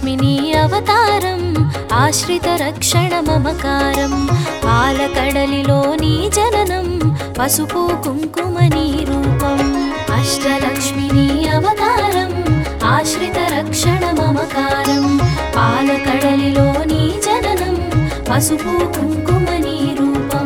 అష్టలక్ష్మిని అవతారం ఆశ్రిత రక్షణ మమకారం పాలకడలిలో నీ జననం పసుపు కుంకుమ నీ రూపం అష్టలక్ష్మిని అవతారం ఆశ్రిత రక్షణ మమకారం పాలకడలిలో నీ జననం పసుపు కుంకుమ నీ రూపం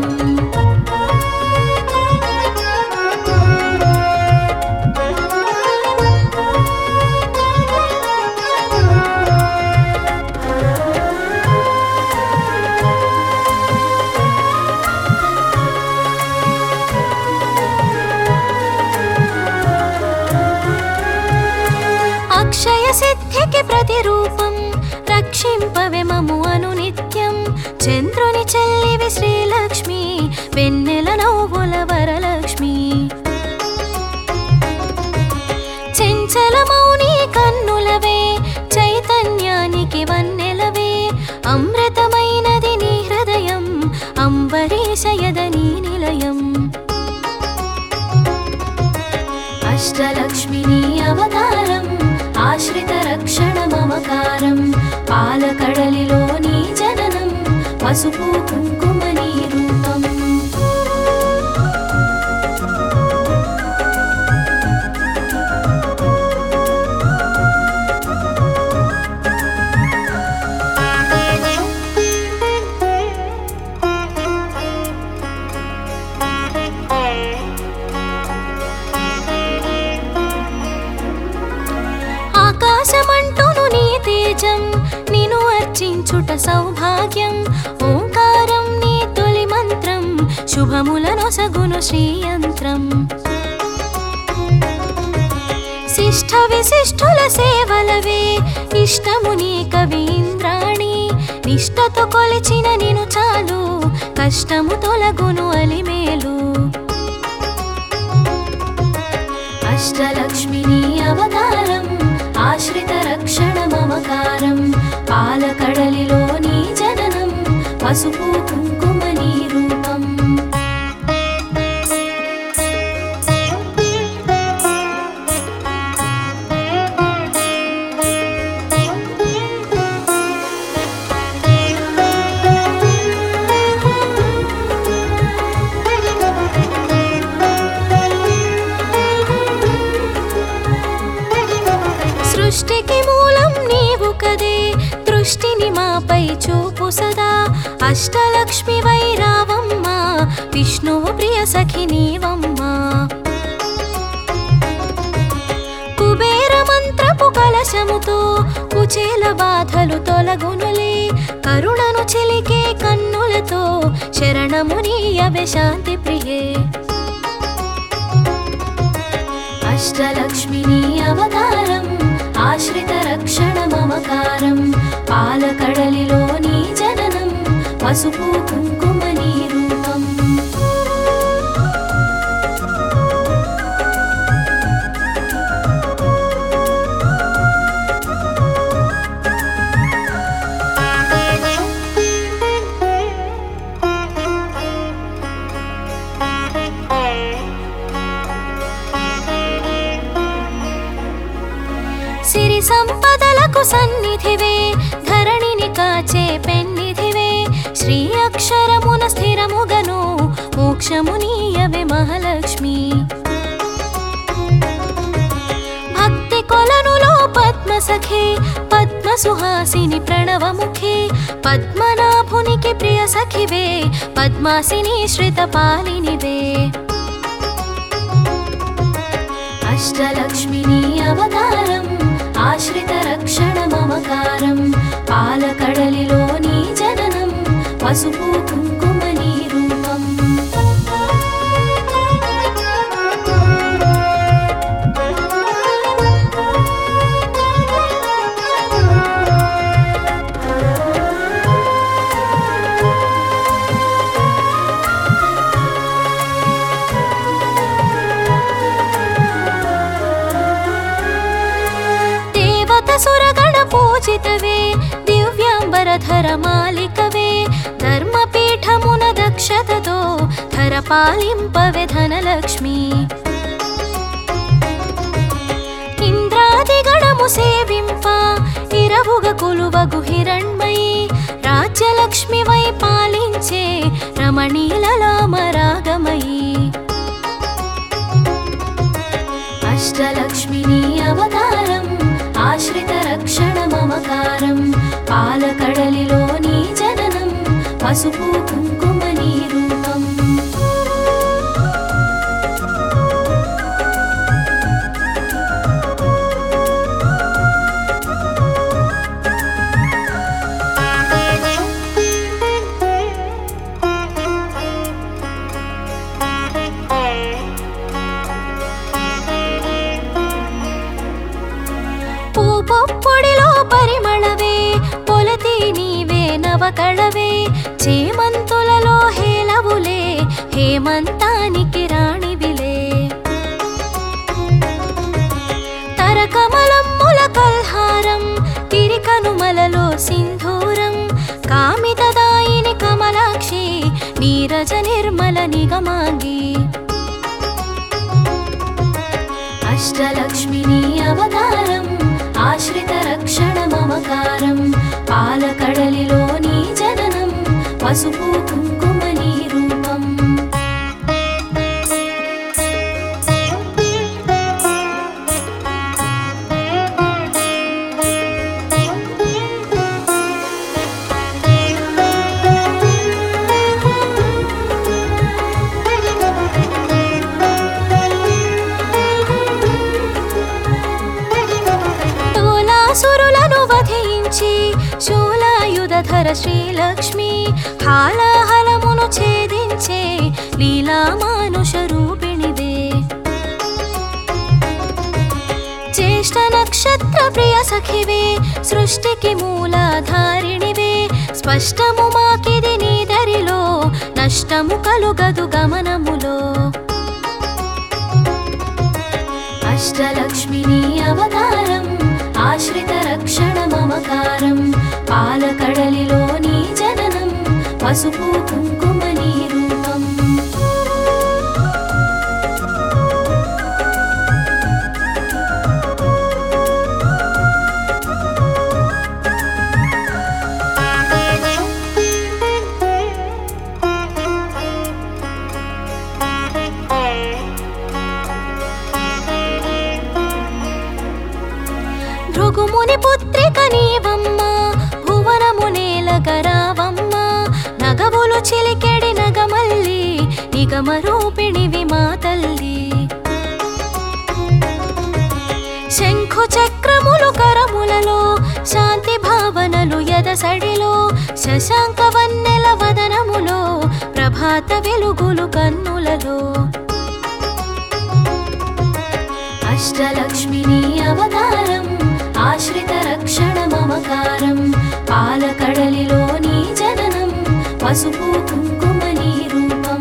అక్షయ సిద్ధికి ప్రతిరూపం రక్షింపవే మము అను నిత్యం చంద్రుని చెల్లివి శ్రీలక్ష్మి వెన్నెల నవ్వుల వరలక్ష్మి చెంచల మౌని కన్నులవే చైతన్యానికి వన్నెలవే అమృతమైనది నీ హృదయం అంబరీషయద నీ నిలయం అష్టలక్ష్మిని అవతారం ఆశ్రిత రక్షణ మమకారం పాలకడలిలో నీ జననం పసుపు కుంకుమ నీ రూపం ఆకాశమంటును నీ తేజం నిను అర్చించుట సౌభాగ్యం ఓంకారం నీ తొలి మంత్రం శుభములను సగును శ్రీయంత్రం శిష్ట విశిష్టుల సేవలవే ఇష్టము నీ కవి ఇంద్రాణి నిష్టతో కొలిచిన నిను చాలు కష్టము తొలగును అలిమేలు అష్టలక్ష్మిని అవతారం ఆశ్రిత రక్షణ మమకారం పాలకడలిలో నీ జననం పసుపు కుంకుమ నీ రూపం సృష్టికి మూలం నీవు కదే దృష్టిని మాపై చూపు సదా అష్టలక్ష్మి వైరావమ్మ విష్ణువు ప్రియ సఖి నీవమ్మా కుబేర మంత్రపు కలశముతో కుచేల బాధలు తొలగునులే కరుణను చెలికే కన్నులతో శరణము నీయవే శాంతి ప్రియే అష్టలక్ష్మిని అవతారం ఆశ్రిత రక్షణ మమకారం పాలకడలిలో నీ జననం పసుపు కుంకుమ నీ రూపం సిరి సంపదలకు సన్నిధివే ధరణిని కాచే పెన్నిధివే శ్రీ అక్షరమున స్థిరముగను మోక్షము నీయవే మహాలక్ష్మి భక్తి కొలనులో పద్మ సఖే పద్మ సుహాసిని ప్రణవముఖే పద్మనాభునికి ప్రియ సఖివే పద్మాసిని శ్రిత పాలినివే అష్టలక్ష్మిని అవతారం ఆశ్రిత రక్షణ మమకారం పాలకడలిలో నీ జననం పసుపు కుంకుమ నీ రూపం దేవత సురగణ పూజితవే దివ్యాంబరధర మాలికవే ధర్మపీఠమున దక్షతతో ధర పాలింపవే ధనలక్ష్మి ఇంద్రాది గణము సేవింప ఇరవ ఆడవుగ కొలువగు హిరణ్మయి రాజ్యలక్ష్మివై పాలించే రమణీలలామరాగమయీ అష్టలక్ష్మిని అవతారం ఆశ్రిత రక్షణ మమకారం పాలకడలిలో నీ జననం పసుపు కుంకుమ నీ రూపం పూపొప్పుడిలో పరిమళవే పొలతి నీవే నవకళవే చేమంతులలో హేలవులే హేమంతానికి రాణివిలే తరకమలమ్ముల కల్హారం తిరికనుమలలో సింధూరం కామితదాయిని కమలాక్షి నీరజ నిర్మల నిగమాంగి అష్టలక్ష్మిని అవతారం ఆశ్రిత రక్షణ మమకారం పాలకడలిలో నీ జననం పసుపు కుంకుమ నీ రూపం తోలాసురులను వధించి శూలాయుధర శ్రీలక్ష్మి హాలాహలమును ఛేదించే లీలా మానుష రూపిణివే జ్యేష్ఠ నక్షత్ర ప్రియ సఖివే సృష్టికి మూలాధారిణివే స్పష్టము మాకిది నీ దరిలో నష్టము కలుగదు గమనములో అష్టలక్ష్మిని అవతారం ఆశ్రిత రక్షణ మమకారం పాలకడలిలో నీ జననం పసుపు కుంకుమ నీ రూపం భృగుముని పుత్రిక నీవమ్మ భువనమునేలగరావమ్మ నగవులు చిలికెడి నగమల్లి నిగమ రూపిణివి మా తల్లి శంఖు చక్రములు కరములలో శాంతి భావనలు ఎదసడిలో శశాంక వన్నెల వదనములో ప్రభాత వెలుగులు కన్నులలో అష్టలక్ష్మిని అవతారం ఆశ్రిత రక్షణ మమకారం పాలకడలిలో నీ జననం పసుపు కుంకుమ నీ రూపం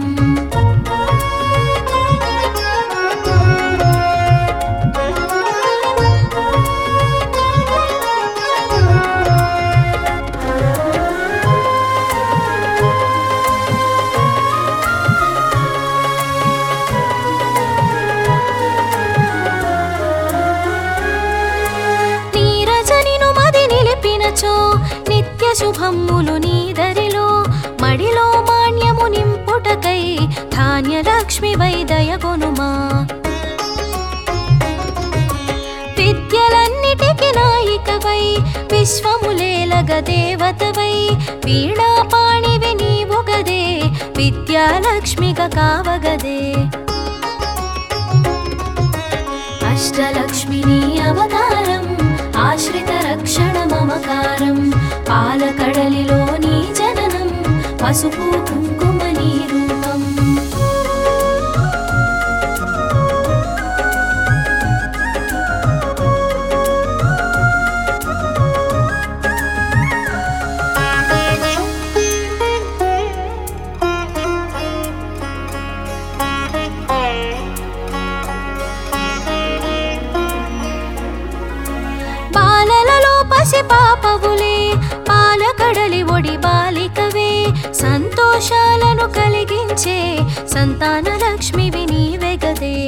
నీరజనిను మది నిలిపినచో నిత్య శుభమ్ములు నీదరిలో మడిలో మాన్యము నింపుటకై ధాన్యలక్ష్మి వైదయగొనుమా విద్యలన్నిటికి నాయికవై విశ్వములేలగ దేవతవై వీణాపాణివి నీవు గదే విద్యాలక్ష్మిగా కావగదే అష్టలక్ష్మిని అవతారం ఆశ్రిత రక్షణ మమకారం పాలకడలిలో నీ జననం పసుపు కుంకుమ నీ రూపం బాలలలో పసి పాపవులే పాలకడలి ఒడి బాలికవే సంతోషాలను కలిగించే సంతాన లక్ష్మివి నీవెగదే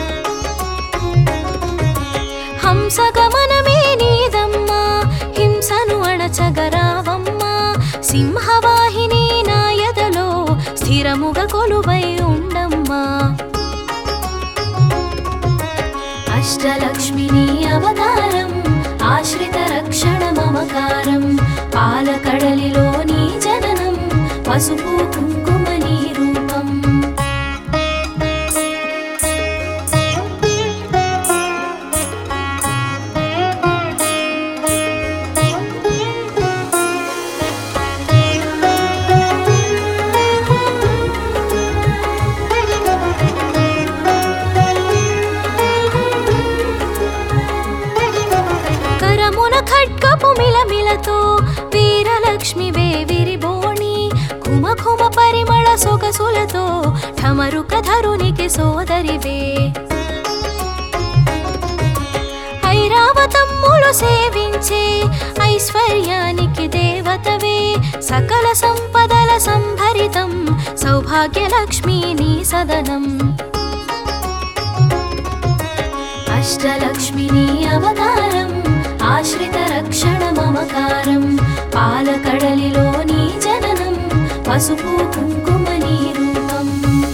హంసగమనమే నీదమ్మా హింస స్థిరముగ కొలువై ఉండమ్మా అష్టలక్ష్మిని అవతారం ఆశ్రిత రక్షణ మమకారం పాలకడలిలో నీ జననం పసుపు కుంకుమ నీ రూపం కరమున ఖడ్గపు మిలమిలతో వీరలక్ష్మి వేవిరిబోణి ఘుమ ఘుమ పరిమళ సొగసులతో ఠమరుక ధరునికి సోదరివే ఐరావతమ్ములు సేవించే ఐశ్వర్యానికి దేవతవే సకల సంపదల సంభరితం సౌభాగ్యలక్ష్మీ నీ సదనం అష్టలక్ష్మిని అవతారం ఆశ్రిత రక్షణ మమకారం పాలకడలిలో నీ జననం పసుపు కుంకుమ నీ రూపం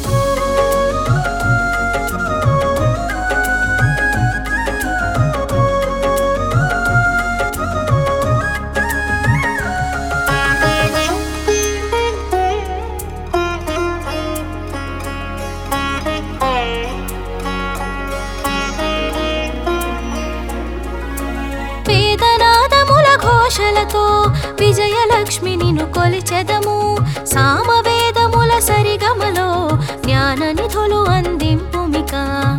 వేదనాదముల ఘోషలతో విజయలక్ష్మి నిన్ను కొలిచెదము సామవేదముల సరిగమలో జ్ఞాన నిధులు అందింపుమిక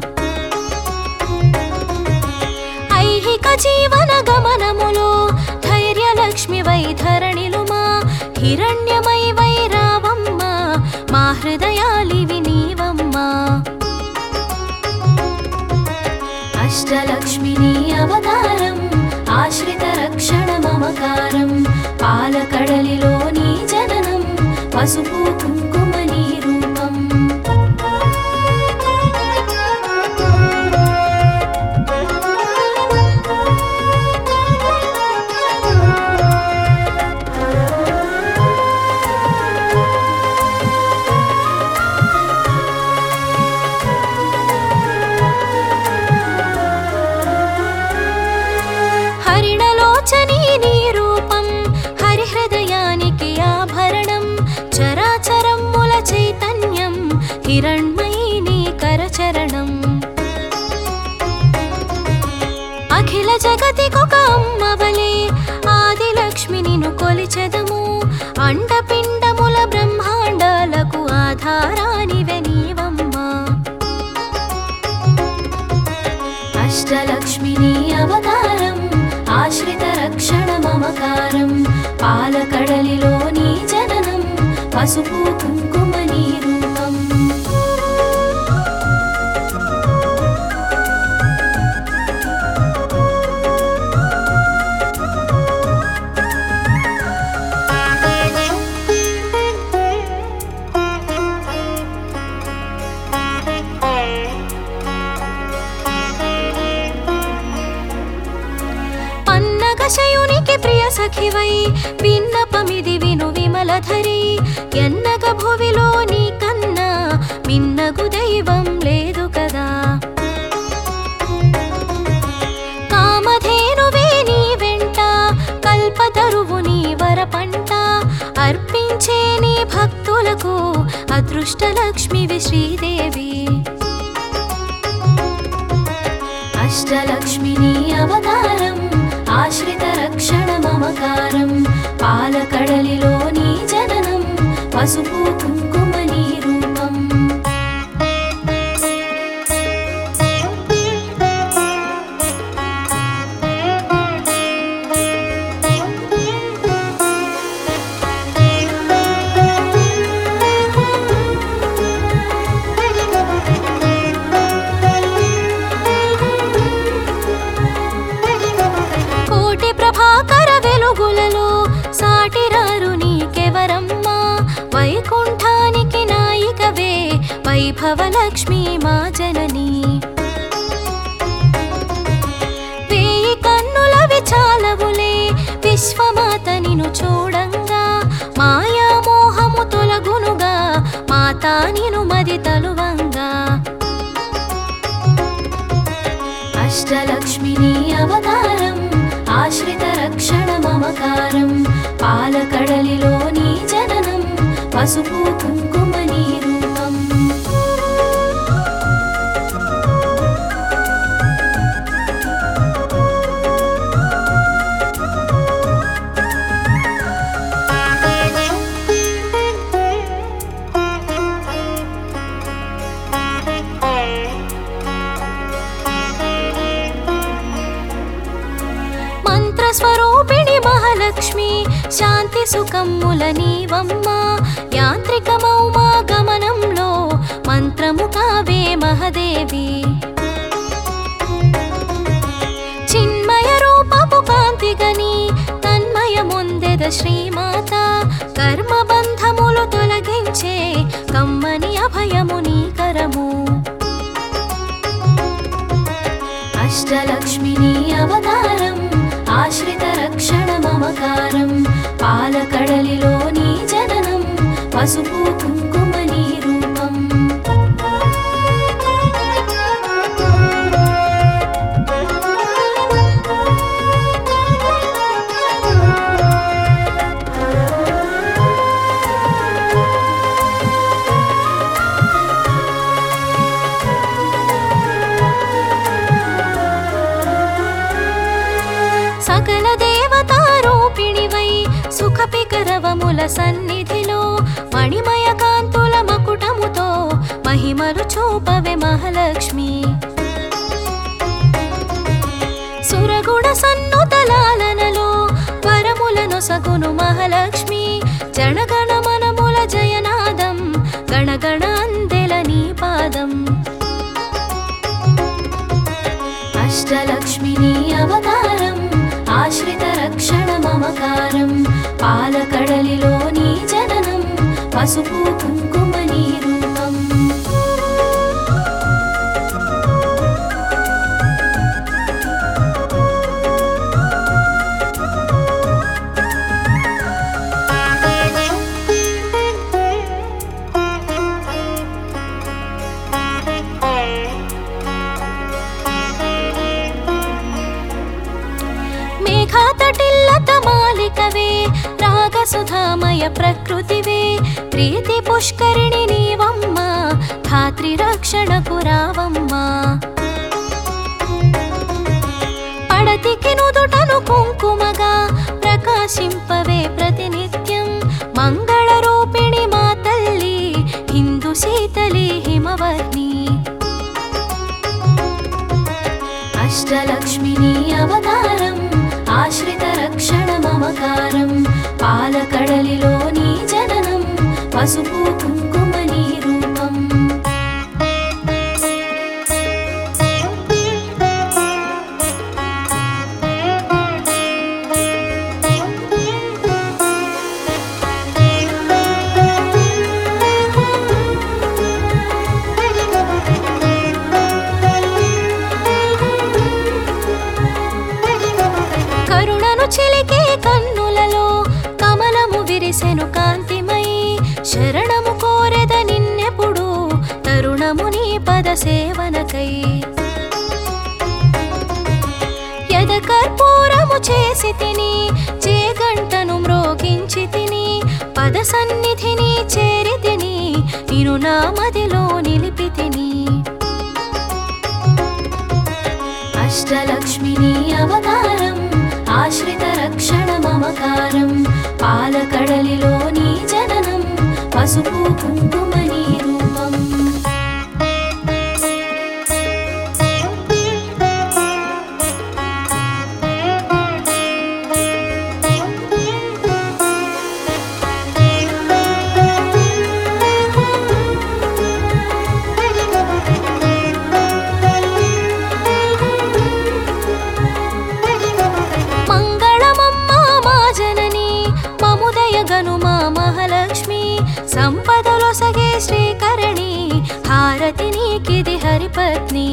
ఐహిక జీవన గమనములో ధైర్యలక్ష్మి వై ధరణిలు మా హిరణ్యమై వై రావమ్మ మా హృదయాలివి నీవమ్మా అష్టలక్ష్మిని అవతారం ఆశ్రిత రక్షణ మమకారం పాలకడలిలో నీ జననం పసుపు కుంకుమ నీ రూపం హరిణలోచని నీ రూపం హరిహృదయానికి ఆభరణం చరాచరమ్ముల చైతన్యం హిరణ్మయీ నీ కరచరణం అఖిల జగతికొక అమ్మవలే ఆదిలక్ష్మి నిన్ను కొలిచెదము అండపిండముల బ్రహ్మాండాలకు ఆధారానివె నీవమ్మా అష్టలక్ష్మిని అవతారం ఆశ్రిత రక్షణ మమకారం పాలకడలిలో నీ జననం పసుపు కుంకుమ నీ రూపం పన్నగశయునికి ప్రియ సఖివై విన్నపమిది విను విమలధరి ఎన్నగ భువిలో నీ కన్నా మిన్నగు దైవం లేదు కదా కామధేనువే నీ వెంట కల్పతరువు నీ వరపంట అర్పించే నీ భక్తులకు అదృష్టలక్ష్మివి శ్రీదేవి అష్టలక్ష్మిని అవతారం ఆశ్రిత రక్షణ మమకారం పాలకడలిలో నీ జననం పసుపు కుంకుమ నీ రూపం కోటి ప్రభాకర వెలుగులలో సాటిరారు నీకెవరమ్మా వైకుంఠానికి నాయికవే వైభవలక్ష్మి మా జనని వేయి కన్నులవి చాలవులే విశ్వమాత నిను చూడంగా మాయా మోహము తొలగునుగా మా మాతా నిను మది తలువంగా అష్టలక్ష్మిని అవతారం ఆశ్రిత రక్షణ మమకారం పాలకడలిలో నీ జననం పసుపు కుంకుమ నీ రూపం మంత్రస్వరూపిణి మహాలక్ష్మి శాంతి సుఖమ్ముల నీవమ్మ యాంత్రికమౌమా గమనంలో మంత్రము కావే మహదేవి చిన్మయ రూపపు కాంతిగని తన్మయముందెద శ్రీమాత కర్మబంధములు తొలగించే కమ్మని అభయము నీ కరము అష్టలక్ష్మిని అవతారం ఆశ్రిత రక్షణ మమకారం పాలకడలిలో నీ జననం పసుపు కుంకుమ నీ రూపం సకల దేవతారూపిణివై సుఖపికరవముల సన్నిధిలో మణిమయ కాంతుల మకుటముతో మహిమలు చూపవే మహాలక్ష్మి సురగుణ సన్నుతలాలనలో వరములను సగును మహాలక్ష్మి జనగణ మనముల జయనాదం గణగణ అందెల నీ పాదం అష్టలక్ష్మిని అవతారం ఆశ్రిత రక్షణ మమకారం పాలకడలిలో నీ జననం పసుపు కుంకుమ నీ రూపం మేఘాతటిల్లత మాలికవే రాగసుధామయ ప్రకృతివే ప్రీతి పుష్కరిణి నీవమ్మ ధాత్రి రక్షణకు రావమ్మా పడతికి నుదుటను కుంకుమగా ప్రకాశింపవే ప్రతినిత్యం మంగళ రూపిణి మా తల్లి హిందూ శీతలి హిమవర్ణి అష్టలక్ష్మిని అవతారం ఆశ్రిత రక్షణ మమకారం పాలకడలిలో నీ జననం పసుపు కుంకుమ నీ రూపం కరుణను చిలికే కన్నులలో కమలము విరిసెను కాంతిమయి శరణము కోరెద నిన్నెప్పుడు తరుణము నీ పద సేవనకై యద కర్పూరము చేసి తిని చేగంటను మ్రోగించి తిని పద సన్నిధిని చేరి తిని నిను నా మదిలో నిలిపి తిని అష్టలక్ష్మిని అవతారం ఆశ్రిత రక్షణ మమకారం పాలకడలిలో నీ జననం పసుపు కుంకుమ నీ రూపం మంగళమమ్మా మా జనని మముదయ గను మా మహాలక్ష్మి సంపదలొసగే శ్రీకరణి హారతి నీకిది హరిపత్ని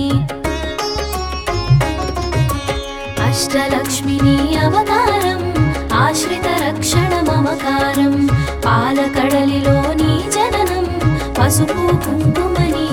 అష్టలక్ష్మిని అవతారం ఆశ్రిత రక్షణ మమకారం పాలకడలిలో నీ జననం పసుపు కుంకుమని